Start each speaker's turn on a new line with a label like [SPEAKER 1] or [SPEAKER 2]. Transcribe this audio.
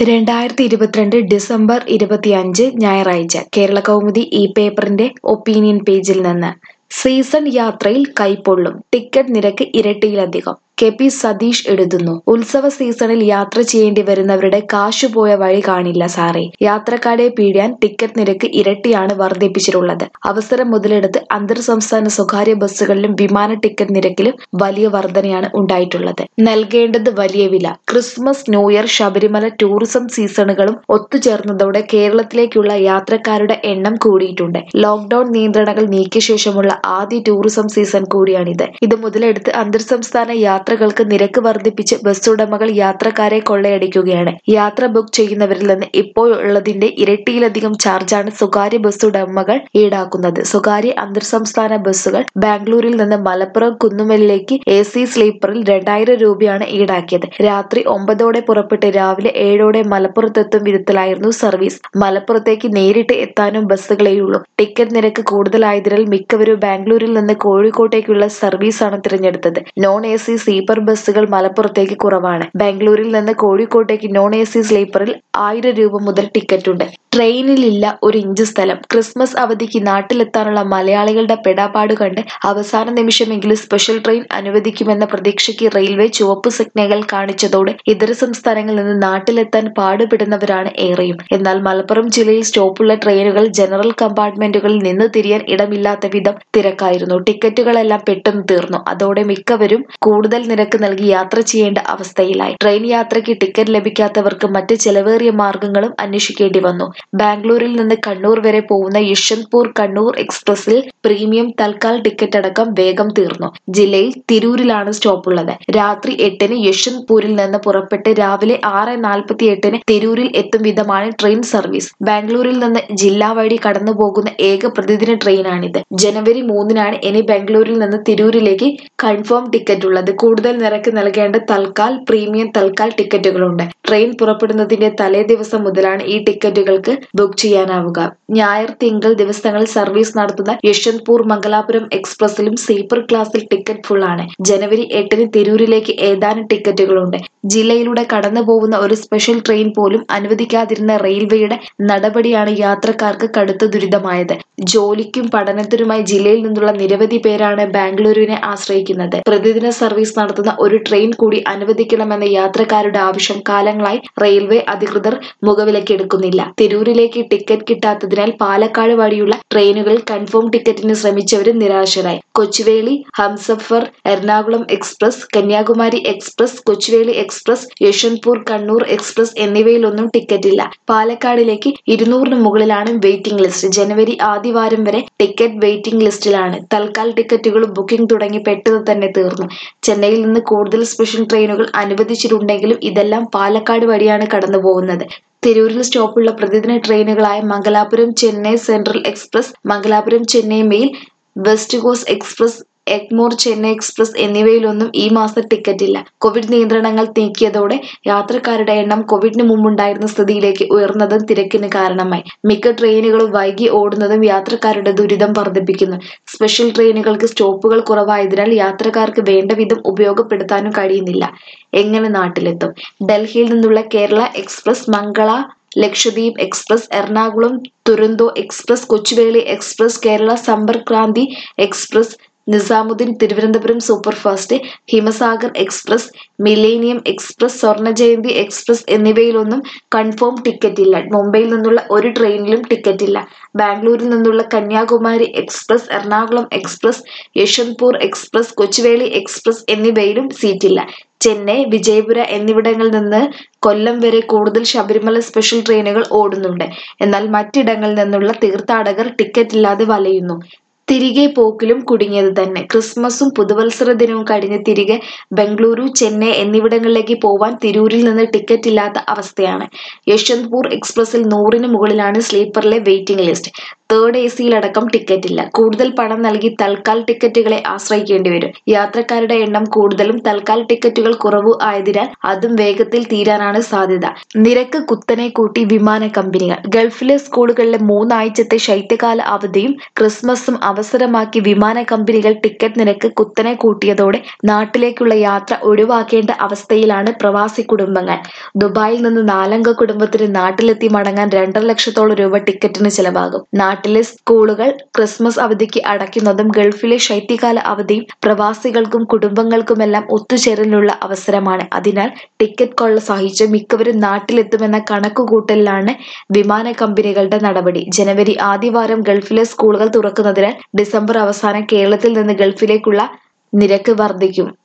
[SPEAKER 1] രണ്ടായിരത്തി ഇരുപത്തിരണ്ട് ഡിസംബർ ഇരുപത്തിയഞ്ച് ഞായറാഴ്ച കേരള കൗമുദി ഈ പേപ്പറിന്റെ ഒപ്പീനിയൻ പേജിൽ നിന്ന് സീസൺ യാത്രയിൽ കൈപ്പൊള്ളും ടിക്കറ്റ് നിരക്ക് ഇരട്ടിയിലധികം കെ പി സതീഷ് എഴുതുന്നു ഉത്സവ സീസണിൽ യാത്ര ചെയ്യേണ്ടി വരുന്നവരുടെ കാശുപോയ വഴി കാണില്ല സാറേ യാത്രക്കാരെ പിഴിയാൻ ടിക്കറ്റ് നിരക്ക് ഇരട്ടിയാണ് വർദ്ധിപ്പിച്ചിട്ടുള്ളത് അവസരം മുതലെടുത്ത് അന്തർ സംസ്ഥാന സ്വകാര്യ ബസ്സുകളിലും വിമാന ടിക്കറ്റ് നിരക്കിലും വലിയ വർധനയാണ് ഉണ്ടായിട്ടുള്ളത് നൽകേണ്ടത് വലിയ വില Christmas new year Sabarimala tourism സീസണുകളും ഒത്തുചേർന്നതോടെ കേരളത്തിലേക്കുള്ള യാത്രക്കാരുടെ എണ്ണം കൂടിയിട്ടുണ്ട് ലോക്ഡൌൺ നിയന്ത്രണങ്ങൾ നീക്കിയ ശേഷമുള്ള ആദ്യ ടൂറിസം സീസൺ കൂടിയാണിത് ഇത് മുതലെടുത്ത് അന്തർ സംസ്ഥാന യാത്രകൾക്ക് നിരക്ക് വർദ്ധിപ്പിച്ച് ബസ് ഉടമകൾ യാത്രക്കാരെ കൊള്ളയടിക്കുകയാണ് യാത്ര ബുക്ക് ചെയ്യുന്നവരിൽ നിന്ന് ഇപ്പോൾ ഉള്ളതിന്റെ ഇരട്ടിയിലധികം ചാർജാണ് സ്വകാര്യ ബസ് ഉടമകൾ ഈടാക്കുന്നത് സ്വകാര്യ അന്തർ സംസ്ഥാന ബസ്സുകൾ ബാംഗ്ലൂരിൽ നിന്ന് മലപ്പുറം കുന്നുമലിലേക്ക് എ സി സ്ലീപ്പറിൽ രണ്ടായിരം രൂപയാണ് ഈടാക്കിയത് രാത്രി ഒമ്പതോടെ പുറപ്പെട്ട് രാവിലെ ഏഴോടെ മലപ്പുറത്തെത്തും വിധത്തിലായിരുന്നു സർവീസ് മലപ്പുറത്തേക്ക് നേരിട്ട് എത്താനും ബസ്സുകളേയുള്ളൂ ടിക്കറ്റ് നിരക്ക് കൂടുതലായതിനാൽ മിക്കവരും ബാംഗ്ലൂരിൽ നിന്ന് കോഴിക്കോട്ടേക്കുള്ള സർവീസാണ് തിരഞ്ഞെടുത്തത് നോൺ എ സി സ്ലീപ്പർ ബസ്സുകൾ മലപ്പുറത്തേക്ക് കുറവാണ് ബാംഗ്ലൂരിൽ നിന്ന് കോഴിക്കോട്ടേക്ക് നോൺ എ സി സ്ലീപ്പറിൽ ആയിരം രൂപ മുതൽ ടിക്കറ്റ് ഉണ്ട് ട്രെയിനിലില്ല ഒരു ഇഞ്ച് സ്ഥലം ക്രിസ്മസ് അവധിക്ക് നാട്ടിലെത്താനുള്ള മലയാളികളുടെ പെടാപ്പാട് കണ്ട് അവസാന നിമിഷമെങ്കിലും സ്പെഷ്യൽ ട്രെയിൻ അനുവദിക്കുമെന്ന പ്രതീക്ഷയ്ക്ക് റെയിൽവേ ചുവപ്പ് സിഗ്നലുകൾ കാണിച്ചതോടെ ഇതര സംസ്ഥാനങ്ങളിൽ നിന്ന് നാട്ടിലെത്താൻ പാടുപെടുന്നവരാണ് ഏറെയും എന്നാൽ മലപ്പുറം ജില്ലയിൽ സ്റ്റോപ്പുള്ള ട്രെയിനുകൾ ജനറൽ കമ്പാർട്ട്മെന്റുകളിൽ നിന്ന് തിരിയാൻ ഇടമില്ലാത്ത വിധം തിരക്കായിരുന്നു ടിക്കറ്റുകളെല്ലാം പെട്ടെന്ന് തീർന്നു അതോടെ മിക്കവരും കൂടുതൽ നിരക്ക് നൽകി യാത്ര ചെയ്യേണ്ട അവസ്ഥയിലായി ട്രെയിൻ യാത്രയ്ക്ക് ടിക്കറ്റ് ലഭിക്കാത്തവർക്ക് മറ്റ് ചെലവേറിയ മാർഗങ്ങളും അന്വേഷിക്കേണ്ടി വന്നു ബാംഗ്ലൂരിൽ നിന്ന് കണ്ണൂർ വരെ പോകുന്ന യശ്വന്ത്പൂർ കണ്ണൂർ എക്സ്പ്രസിൽ പ്രീമിയം തൽക്കാൽ ടിക്കറ്റ് അടക്കം വേഗം തീർന്നു ജില്ലയിൽ തിരൂരിലാണ് സ്റ്റോപ്പുള്ളത് രാത്രി എട്ടിന് യശ്വന്ത്പൂരിൽ നിന്ന് പുറപ്പെട്ട് രാവിലെ ആറ് നാൽപ്പത്തി എട്ടിന് തിരൂരിൽ എത്തും വിധമാണ് ട്രെയിൻ സർവീസ് ബാംഗ്ലൂരിൽ നിന്ന് ജില്ലാ വഴി കടന്നു പോകുന്ന ഏക പ്രതിദിന ട്രെയിനാണിത് ജനുവരി മൂന്നിനാണ് ഇനി ബാംഗ്ലൂരിൽ നിന്ന് തിരൂരിലേക്ക് കൺഫേം ടിക്കറ്റ് ഉള്ളത് കൂടുതൽ നിരക്ക് നൽകേണ്ട തൽക്കാൽ പ്രീമിയം തൽക്കാൽ ടിക്കറ്റുകളുണ്ട് ട്രെയിൻ പുറപ്പെടുന്നതിന്റെ തലേ ദിവസം മുതലാണ് ഈ ടിക്കറ്റുകൾക്ക് ബുക്ക് ചെയ്യാനാവുക ഞായർ തിങ്കൾ ദിവസങ്ങളിൽ സർവീസ് നടത്തുന്ന യശ്വന്ത്പൂർ മംഗലാപുരം എക്സ്പ്രസിലും സ്ലീപ്പർ ക്ലാസ്സിൽ ടിക്കറ്റ് ഫുൾ ആണ് ജനുവരി എട്ടിന് തിരൂരിലേക്ക് ഏതാനും ടിക്കറ്റുകളുണ്ട് ജില്ലയിലൂടെ കടന്നു പോകുന്ന ഒരു സ്പെഷ്യൽ ട്രെയിൻ പോലും അനുവദിക്കാതിരുന്ന റെയിൽവേയുടെ നടപടിയാണ് യാത്രക്കാർക്ക് കടുത്ത ദുരിതമായത് ജോലിക്കും പഠനത്തിനുമായി ജില്ലയിൽ നിന്നുള്ള നിരവധി പേരാണ് ബാംഗ്ലൂരുവിനെ ആശ്രയിക്കുന്നത് പ്രതിദിന സർവീസ് നടത്തുന്ന ഒരു ട്രെയിൻ കൂടി അനുവദിക്കണമെന്ന യാത്രക്കാരുടെ ആവശ്യം കാലങ്ങളായി റെയിൽവേ അധികൃതർ മുഖവിലക്കെടുക്കുന്നില്ല തിരൂരിലേക്ക് ടിക്കറ്റ് കിട്ടാത്തതിനാൽ പാലക്കാട് വഴിയുള്ള ട്രെയിനുകളിൽ കൺഫേം ടിക്കറ്റിന് ശ്രമിച്ചവരും നിരാശരായി Kochuveli Humsafar Ernakulam express Kanyakumari express Kochuveli express Yesvantpur Kannur express എന്നിവയിലൊന്നും ടിക്കറ്റ് ഇല്ല പാലക്കാടിലേക്ക് ഇരുന്നൂറിന് മുകളിലാണ് വെയിറ്റിംഗ് ലിസ്റ്റ് ജനുവരി ആദ്യവാരം വരെ ടിക്കറ്റ് വെയിറ്റിംഗ് ലിസ്റ്റിലാണ് തൽക്കാൽ ടിക്കറ്റുകൾ ബുക്കിംഗ് തുടങ്ങി പെട്ടെന്ന് തന്നെ തീർന്നു ചെന്നൈയിൽ നിന്ന് കൂടുതൽ സ്പെഷ്യൽ ട്രെയിനുകൾ അനുവദിച്ചിട്ടുണ്ടെങ്കിലും ഇതെല്ലാം പാലക്കാട് വഴിയാണ് കടന്നു പോകുന്നത് തിരൂരിൽ സ്റ്റോപ്പുള്ള പ്രതിദിന ട്രെയിനുകളായ Mangalapuram Chennai central express Mangalapuram Chennai mail west coast express Egmore Chennai express എന്നിവയിലൊന്നും ഈ മാസം ടിക്കറ്റ് ഇല്ല കോവിഡ് നിയന്ത്രണങ്ങൾ നീക്കിയതോടെ യാത്രക്കാരുടെ എണ്ണം കോവിഡിന് മുമ്പുണ്ടായിരുന്ന സ്ഥിതിയിലേക്ക് ഉയർന്നതും തിരക്കിന് കാരണമായി മിക്ക ട്രെയിനുകളും വൈകി ഓടുന്നതും യാത്രക്കാരുടെ ദുരിതം വർദ്ധിപ്പിക്കുന്നു സ്പെഷ്യൽ ട്രെയിനുകൾക്ക് സ്റ്റോപ്പുകൾ കുറവായതിനാൽ യാത്രക്കാർക്ക് വേണ്ട വിധം ഉപയോഗപ്പെടുത്താനും കഴിയുന്നില്ല എങ്ങനെ നാട്ടിലെത്തും ഡൽഹിയിൽ നിന്നുള്ള Kerala express Mangala Lakshadweep express Ernakulam Duronto express Kochuveli express Kerala Sampark Kranti express Nizamuddin Thiruvananthapuram superfast Himsagar express millennium express Swarnajayanti express എന്നിവയിലൊന്നും കൺഫേം ടിക്കറ്റ് ഇല്ല മുംബൈയിൽ നിന്നുള്ള ഒരു ട്രെയിനിലും ടിക്കറ്റ് ഇല്ല ബാംഗ്ലൂരിൽ നിന്നുള്ള Kanyakumari express Ernakulam express Yesvantpur express Kochuveli express എന്നിവയിലും സീറ്റില്ല ചെന്നൈ വിജയപുര എന്നിവിടങ്ങളിൽ നിന്ന് കൊല്ലം വരെ കൂടുതൽ ശബരിമല സ്പെഷ്യൽ ട്രെയിനുകൾ ഓടുന്നുണ്ട് എന്നാൽ മറ്റിടങ്ങളിൽ നിന്നുള്ള തീർത്ഥാടകർ ടിക്കറ്റ് ഇല്ലാതെ വലയുന്നു തിരികെ പോക്കിലും കുടുങ്ങിയത് തന്നെ ക്രിസ്മസും പുതുവത്സര ദിനവും കഴിഞ്ഞ് തിരികെ ബംഗളൂരു ചെന്നൈ എന്നിവിടങ്ങളിലേക്ക് പോവാൻ തിരൂരിൽ നിന്ന് ടിക്കറ്റ് ഇല്ലാത്ത അവസ്ഥയാണ് യശ്വന്ത്പൂർ എക്സ്പ്രസിൽ നൂറിന് മുകളിലാണ് സ്ലീപ്പറിലെ വെയിറ്റിംഗ് ലിസ്റ്റ് തേർഡ് എ സിയിലടക്കം ടിക്കറ്റ് ഇല്ല കൂടുതൽ പണം നൽകി തൽക്കാൽ ടിക്കറ്റുകളെ ആശ്രയിക്കേണ്ടി വരും യാത്രക്കാരുടെ എണ്ണം കൂടുതലും തൽക്കാൽ ടിക്കറ്റുകൾ കുറവ് ആയതിനാൽ അതും വേഗത്തിൽ തീരാനാണ് സാധ്യത നിരക്ക് കുത്തനെ കൂട്ടി വിമാന കമ്പനികൾ ഗൾഫിലെ സ്കൂളുകളിലെ മൂന്നാഴ്ചത്തെ ശൈത്യകാല അവധിയും ക്രിസ്മസും അവസരമാക്കി വിമാന കമ്പനികൾ ടിക്കറ്റ് നിരക്ക് കുത്തനെ കൂട്ടിയതോടെ നാട്ടിലേക്കുള്ള യാത്ര ഒഴിവാക്കേണ്ട അവസ്ഥയിലാണ് പ്രവാസി കുടുംബങ്ങൾ ദുബായിൽ നിന്ന് നാലംഗ കുടുംബത്തിന് നാട്ടിലെത്തി മടങ്ങാൻ രണ്ടര ലക്ഷത്തോളം രൂപ ടിക്കറ്റിന് ചെലവാകും നാട്ടിലെ സ്കൂളുകൾ ക്രിസ്മസ് അവധിക്ക് അടയ്ക്കുന്നതും ഗൾഫിലെ ശൈത്യകാല അവധിയും പ്രവാസികൾക്കും കുടുംബങ്ങൾക്കുമെല്ലാം ഒത്തുചേരലിനുള്ള അവസരമാണ് അതിനാൽ ടിക്കറ്റ് കൊള്ള സഹിച്ച് മിക്കവരും നാട്ടിലെത്തുമെന്ന കണക്കുകൂട്ടലിലാണ് വിമാന കമ്പനികളുടെ നടപടി ജനുവരി ആദ്യവാരം ഗൾഫിലെ സ്കൂളുകൾ തുറക്കുന്നതിനാൽ ഡിസംബർ അവസാനം കേരളത്തിൽ നിന്ന് ഗൾഫിലേക്കുള്ള നിരക്ക് വർദ്ധിക്കും